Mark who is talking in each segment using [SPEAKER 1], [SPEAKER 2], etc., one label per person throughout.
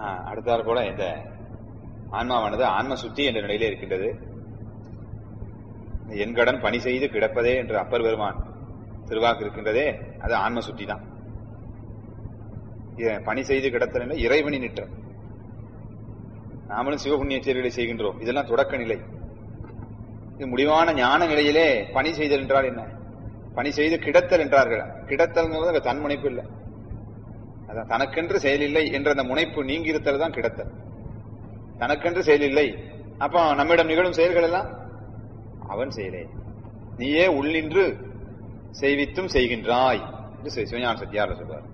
[SPEAKER 1] அடுத்தாற் போல இந்த ஆன்மாவானது ஆன்ம சுத்தி என்ற நிலையிலே இருக்கின்றது என் கடன் பணி செய்து கிடப்பதே என்று அப்பர் பெருமான் திருவாக்கு இருக்கின்றதே அது ஆன்ம சுத்தி தான் இ- பணி செய்து கிடத்தல் இறைவனி நிற்ற நாமளும் சிவபுண்ணிய செயல்களை செய்கின்றோம் இதெல்லாம் தொடக்க நிலை இது முடிவான ஞான நிலையிலே பணி செய்தல் என்றால் என்ன பணி செய்து கிடத்தல் என்றார்கள் கிடத்தல்ங்கிறது அங்க தன் முனைப்பு இல்லை அதான் தனக்கென்று செயல் இல்லை என்ற அந்த முனைப்பு நீங்கி இருத்தல் தான் கிடத்தல் தனக்கென்று செயல் இல்லை அப்போ நம்மிடம் நிகழும் செயல்கள் எல்லாம் அவன் செயலே நீயே உள்ளின்று செய்வித்தும் செய்கின்றாய் என்று சி- சிவஞான சத்தியார் சொல்றார்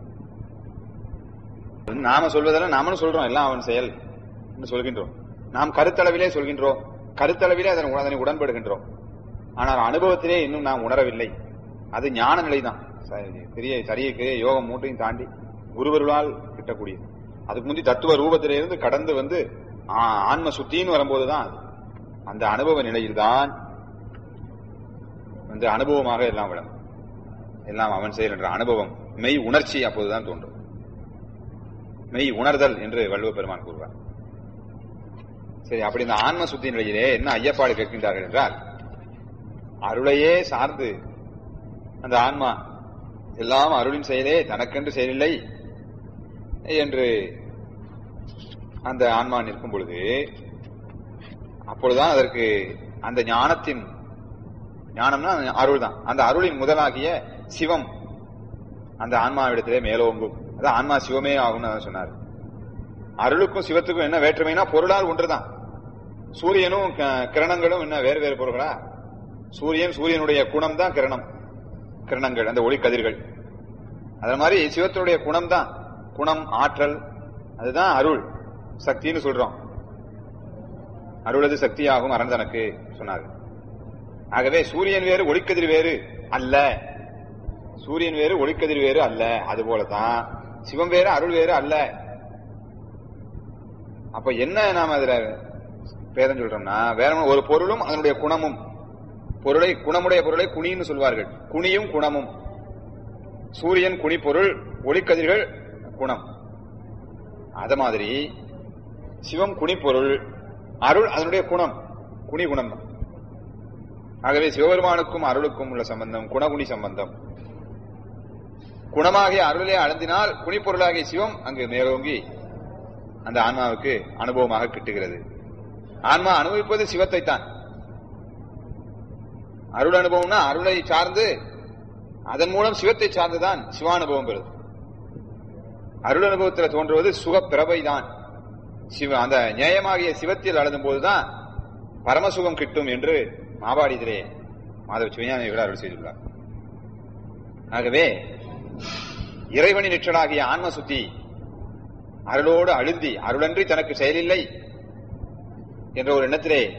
[SPEAKER 1] நாம சொல்வதெல்லாம் நாமளும் சொல்றோம் எல்லாம் அவன் செயல் என்று சொல்கின்றோம் நாம் கருத்தளவிலே சொல்கின்றோம் கருத்தளவிலே அதனை அதனை உடன்படுகின்றோம் ஆனால் அனுபவத்திலே இன்னும் நாம் உணரவில்லை அது ஞான நிலைதான் சரி, பெரிய சரிய கிரிய யோகம் மூன்றையும் தாண்டி குருவருளால் கிட்டக்கூடியது அதுக்கு முந்தி தத்துவ ரூபத்திலிருந்து கடந்து வந்து ஆ, ஆன்ம சுத்தின்னு வரும்போதுதான் அது அந்த அனுபவ நிலையில்தான் வந்து அனுபவமாக எல்லாம் விளங்கும் எல்லாம் அவன் செயல் என்ற அனுபவம் மெய் உணர்ச்சி அப்போதுதான் தோன்றும் மெய் உணர்தல் என்று வள்ளுவ பெருமான் கூறுவார் சரி அப்படி இந்த ஆன்ம சுத்தி நிலையிலே என்ன ஐயப்பாடு கேட்கின்றார்கள் என்றால் அருளையே சார்ந்து அந்த ஆன்மா எல்லாம் அருளின் செயலே தனக்கென்று செயலில்லை என்று அந்த ஆன்மா நிற்கும் பொழுது அப்பொழுதுதான் அதற்கு அந்த ஞானத்தின் ஞானம்னா அருள் தான் அந்த அருளின் முதலாகிய சிவம் அந்த ஆன்மாவிடத்திலே மேலோங்கும் அதான் ஆன்மா சிவமே ஆகும்னு அவர் சொன்னார் அருளுக்கும் சிவத்துக்கும் என்ன வேற்றுமைனா பொருளால் ஒன்றுதான் சூரியனும் க- கிரணங்களும் என்ன வேறு வேறு பொருள்களா சூரியன் சூரியனுடைய குணம் தான் கிரணம் கிரணங்கள் அந்த ஒளிக்கதிர்கள் அதே மாதிரி சிவத்தினுடைய குணம் தான் குணம் ஆற்றல் அதுதான் அருள் சக்தின்னு சொல்றோம் அருளது சக்தியாகும் அரண் தனக்கு சொன்னார் ஆகவே சூரியன் வேறு ஒளிக்கதிர் வேறு அல்ல சூரியன் வேறு ஒளிக்கதிர் வேறு அல்ல அது போலதான் சிவம் வேறு அருள் வேறு அல்ல அப்ப என்ன நாம அதுல பேதம் சொல்றோம்னா வேற ஒண்ணும் ஒரு பொருளும் அதனுடைய குணமும் பொருளை குணமுடைய பொருளை குணின்னு சொல்வார்கள் குணியும் குணமும் சூரியன் குணி பொருள் ஒளிக்கதிர்கள் குணம் அத மாதிரி சிவம் குணி பொருள் அருள் அதனுடைய குணம் குணி குணம் தான் ஆகவே சிவபெருமானுக்கும் அருளுக்கும் உள்ள சம்பந்தம் குணகுணி சம்பந்தம் குணமாகிய அருளே அழுந்தினால் குணிப்பொருளாகிய சிவம் அங்கு மேலோங்கி அந்த ஆன்மாவுக்கு அனுபவமாக கிட்டுகிறது ஆன்மா அனுபவிப்பது சிவத்தை தான் அருள் அனுபவம்னா அருளை சார்ந்து அதன் மூலம் சிவத்தை சார்ந்துதான் சிவானுபவம் பெறுது அருள் அனுபவத்தில் தோன்றுவது சுகப்பிரபை தான் சிவ அந்த நியாயமாகிய சிவத்தில் அழுதும் போதுதான் பரமசுகம் கிட்டும் என்று மாபாடிதிலே மாதவ சிவஞானிகள் அருள் செய்துள்ளார் ஆகவே இறைவனின் நிற்றலாகிய ஆன்ம சுத்தி அருளோடு அழுந்தி அருளன்றி தனக்கு செயலில்லை என்ற ஒரு எண்ணத்திலே